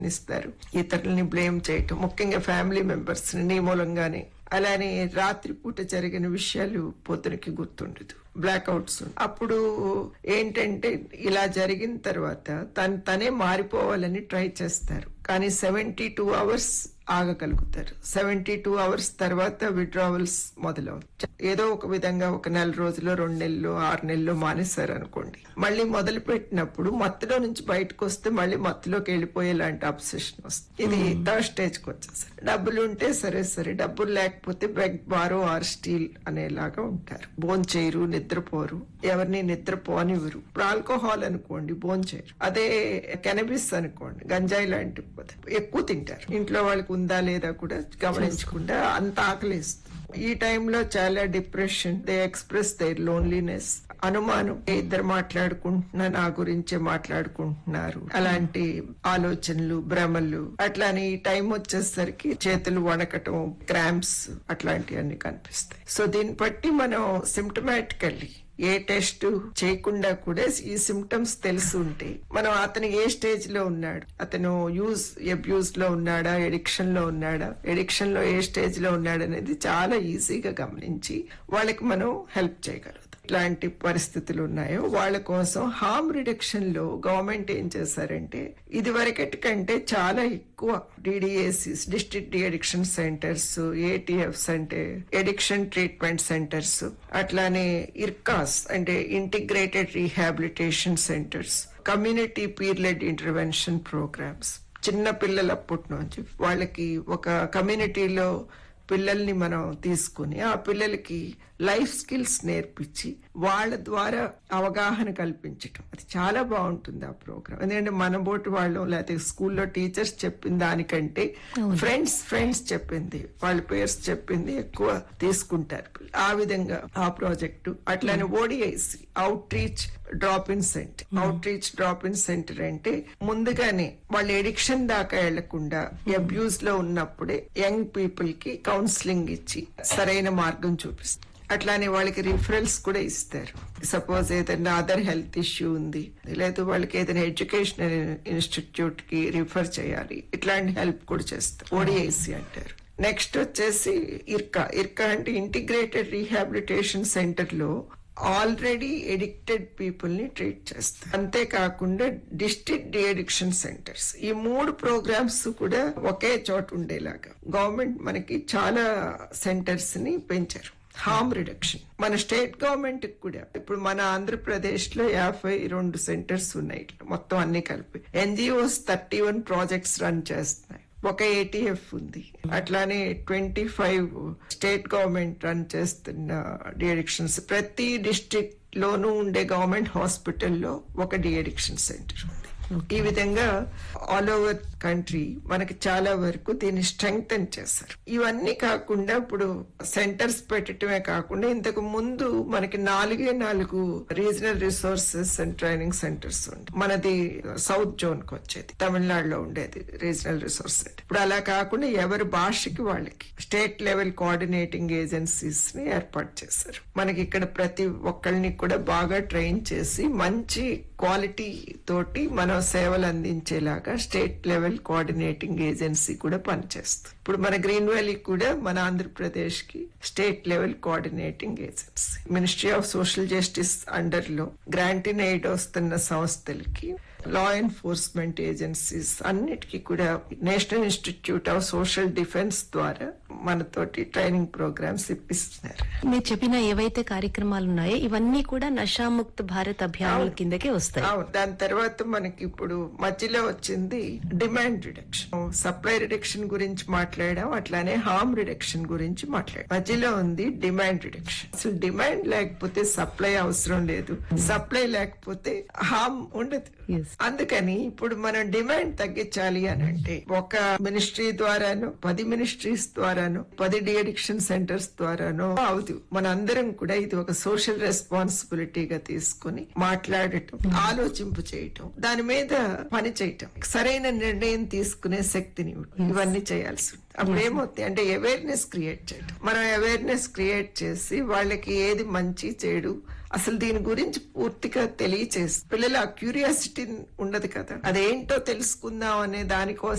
ఇస్తారు ఇతరులని బ్లేమ్ చేయటం ముఖ్యంగా ఫ్యామిలీ మెంబర్స్ నీ మూలంగానే అలానే రాత్రిపూట జరిగిన విషయాలు పొద్దునకి గుర్తుండదు బ్లాక్అవుట్స్ అప్పుడు ఏంటంటే ఇలా జరిగిన తర్వాత తను తనే మారిపోవాలని ట్రై చేస్తారు కానీ సెవెంటీ టూ అవర్స్ ఆగగలుగుతారు సెవెంటీ టూ అవర్స్ తర్వాత విడ్రావల్స్ మొదలవుతాయి ఏదో ఒక విధంగా ఒక నెల రోజులు రెండు నెలలు ఆరు నెలలు మానేశారు అనుకోండి మళ్ళీ మొదలు పెట్టినప్పుడు మత్తులో నుంచి బయటకు వస్తే మళ్ళీ మత్తులోకి వెళ్ళిపోయేలాంటి అబ్సెషన్ వస్తుంది ఇది థర్డ్ స్టేజ్ కి వచ్చేసరి డబ్బులు ఉంటే సరే సరే డబ్బులు లేకపోతే బెగ్ బారో ఆర్ స్టీల్ అనేలాగా ఉంటారు బోన్ చేయరు నిద్రపోరు ఎవరిని నిద్రపోనివ్వరు ఇప్పుడు ఆల్కహాల్ అనుకోండి బోన్ చేయరు అదే కెనబిస్ అనుకోండి గంజాయి లాంటి ఎక్కువ తింటారు ఇంట్లో వాళ్ళకి ఉందా లేదా కూడా గమనించకుండా అంత ఆకలిస్తుంది ఈ టైంలో చాలా depression they express their loneliness అనుమానం ఇద్దరు మాట్లాడుకుంటున్నా నా గురించే మాట్లాడుకుంటున్నారు అలాంటి ఆలోచనలు భ్రమలు అట్లానే ఈ టైం వచ్చేసరికి చేతులు వణకటం క్రాంప్స్ అట్లాంటివన్నీ కనిపిస్తాయి సో దీన్ని బట్టి మనం సిమ్టమాటికల్లీ ఏ టెస్ట్ చేయకుండా కూడా ఈ సిమ్టమ్స్ తెలిసి ఉంటే మనం అతను ఏ స్టేజ్ లో ఉన్నాడు అతను యూజ్ అబ్యూస్ లో ఉన్నాడా ఎడిక్షన్ లో ఉన్నాడా ఎడిక్షన్ లో ఏ స్టేజ్ లో ఉన్నాడు అనేది చాలా ఈజీగా గమనించి వాళ్ళకి మనం హెల్ప్ చేయగలుగుతాం ఇట్లాంటి పరిస్థితులు ఉన్నాయో వాళ్ళ కోసం హార్మ్ రిడక్షన్ లో గవర్నమెంట్ ఏం చేశారంటే ఇది వరకటి కంటే చాలా ఎక్కువ DDACs district de addiction centres ATFs అంటే ఎడిక్షన్ ట్రీట్మెంట్ సెంటర్స్ అట్లానే ఇర్కాస్ అంటే integrated rehabilitation centres community peer led intervention programmes చిన్న పిల్లలప్పటి నుంచి వాళ్ళకి ఒక కమ్యూనిటీలో పిల్లల్ని మనం తీసుకుని ఆ పిల్లలకి లైఫ్ స్కిల్స్ నేర్పించి వాళ్ళ ద్వారా అవగాహన కల్పించటం అది చాలా బాగుంటుంది ఆ ప్రోగ్రామ్ ఎందుకంటే మన బోటి వాళ్ళు లేకపోతే స్కూల్లో టీచర్స్ చెప్పిన దానికంటే ఫ్రెండ్స్ ఫ్రెండ్స్ చెప్పింది వాళ్ళ పేర్స్ చెప్పింది ఎక్కువ తీసుకుంటారు ఆ విధంగా ఆ ప్రాజెక్టు అట్లానే ODIC outreach drop in centre outreach drop in centre అంటే ముందుగానే వాళ్ళు ఎడిక్షన్ దాకా వెళ్లకుండా అబ్యూస్ లో ఉన్నప్పుడే యంగ్ పీపుల్ కి కౌన్సిలింగ్ ఇచ్చి సరైన మార్గం చూపిస్తారు అట్లానే వాళ్ళకి రిఫరల్స్ కూడా ఇస్తారు సపోజ్ ఏదైనా అదర్ హెల్త్ ఇష్యూ ఉంది లేదా వాళ్ళకి ఏదైనా ఎడ్యుకేషనల్ ఇన్స్టిట్యూట్ కి రిఫర్ చేయాలి ఇట్లాంటి హెల్ప్ కూడా చేస్తారు ఓడిఐసి అంటారు నెక్స్ట్ వచ్చేసి ఇర్కా ఇర్కా అంటే ఇంటిగ్రేటెడ్ రీహాబిలిటేషన్ సెంటర్ లో ఆల్రెడీ ఎడిక్టెడ్ పీపుల్ ని ట్రీట్ చేస్తారు అంతేకాకుండా డిస్ట్రిక్ట్ డి అడిక్షన్ సెంటర్స్ ఈ మూడు ప్రోగ్రామ్స్ కూడా ఒకే చోట ఉండేలాగా గవర్నమెంట్ మనకి చాలా సెంటర్స్ ని పెంచారు హార్మ్ రిడక్షన్ మన స్టేట్ గవర్నమెంట్ కూడా ఇప్పుడు మన ఆంధ్రప్రదేశ్ లో యాభై రెండు సెంటర్స్ ఉన్నాయి మొత్తం అన్ని కలిపి NGOs thirty one projects run చేస్తున్నాయి ఒక ఏటీఎఫ్ ఉంది అట్లానే twenty five state government run చేస్తున్న డిఅడిక్షన్స్ ప్రతి డిస్ట్రిక్ట్ లోనూ ఉండే గవర్నమెంట్ హాస్పిటల్లో ఒక డిఅడిక్షన్ సెంటర్ ఉంది ఈ విధంగా ఆల్ ఓవర్ కంట్రీ మనకి చాలా వరకు దీన్ని స్ట్రెంగ్తన్ చేశారు ఇవన్నీ కాకుండా ఇప్పుడు సెంటర్స్ పెట్టడమే కాకుండా ఇంతకు ముందు మనకి నాలుగే నాలుగు regional resources and training centres ఉండే మనది సౌత్ జోన్ కి వచ్చేది తమిళనాడులో ఉండేది రీజనల్ రిసోర్స్ సెంటర్ ఇప్పుడు అలా కాకుండా ఎవరి భాషకి వాళ్ళకి స్టేట్ లెవెల్ కోఆర్డినేటింగ్ ఏజెన్సీస్ ని ఏర్పాటు చేశారు మనకి ఇక్కడ ప్రతి ఒక్కరిని కూడా బాగా ట్రైన్ చేసి మంచి క్వాలిటీ తోటి మనం సేవలు అందించేలాగా స్టేట్ లెవెల్ కోఆర్డినేటింగ్ ఏజెన్సీ కూడా పనిచేస్తుంది ఇప్పుడు మన గ్రీన్ వ్యాలీ కూడా మన ఆంధ్రప్రదేశ్ కి state level coordinating agency ministry of social justice under లో గ్రాంట్ ఇన్ ఎయిడ్ వస్తున్న సంస్థలకి లా ఎన్ఫోర్స్మెంట్ ఏజెన్సీస్ అన్నిటికీ కూడా national institute of social defence ద్వారా మనతోటి ట్రైనింగ్ ప్రోగ్రామ్స్ ఇప్పిస్తున్నారు మీరు చెప్పిన ఏవైతే కార్యక్రమాలు ఉన్నాయో ఇవన్నీ కూడా నషాముక్త భారత్ అభియాన్ కిందకే వస్తాయి అవును దాని తర్వాత మనకి ఇప్పుడు మధ్యలో వచ్చింది డిమాండ్ రిడక్షన్ సప్లై రిడక్షన్ గురించి మాట్లాడాం అట్లానే హార్మ్ రిడక్షన్ గురించి మాట్లాడాం మధ్యలో ఉంది డిమాండ్ రిడక్షన్ అసలు డిమాండ్ లేకపోతే సప్లై అవసరం లేదు సప్లై లేకపోతే హార్మ్ ఉండదు Yes. అందుకని ఇప్పుడు మనం డిమాండ్ తగ్గించాలి అని అంటే ఒక మినిస్ట్రీ ద్వారాను పది మినిస్ట్రీస్ ద్వారాను పది డిఅడిక్షన్ సెంటర్స్ ద్వారాను అవదు మన అందరం కూడా ఇది ఒక సోషల్ రెస్పాన్సిబిలిటీగా తీసుకుని మాట్లాడటం ఆలోచింపు చేయటం దాని మీద పని చేయటం సరైన నిర్ణయం తీసుకునే శక్తిని ఇవ్వడం. ఇవన్నీ చేయాల్సి ఉంది అప్పుడు ఏమవుతుంది అంటే అవేర్నెస్ క్రియేట్ చేయడం మనం అవేర్నెస్ క్రియేట్ చేసి వాళ్ళకి ఏది మంచి చెడు అసలు దీని గురించి పూర్తిగా తెలియచేసి పిల్లల క్యూరియాసిటీ ఉండదు కదా అదేంటో తెలుసుకుందాం అనే దానికోసం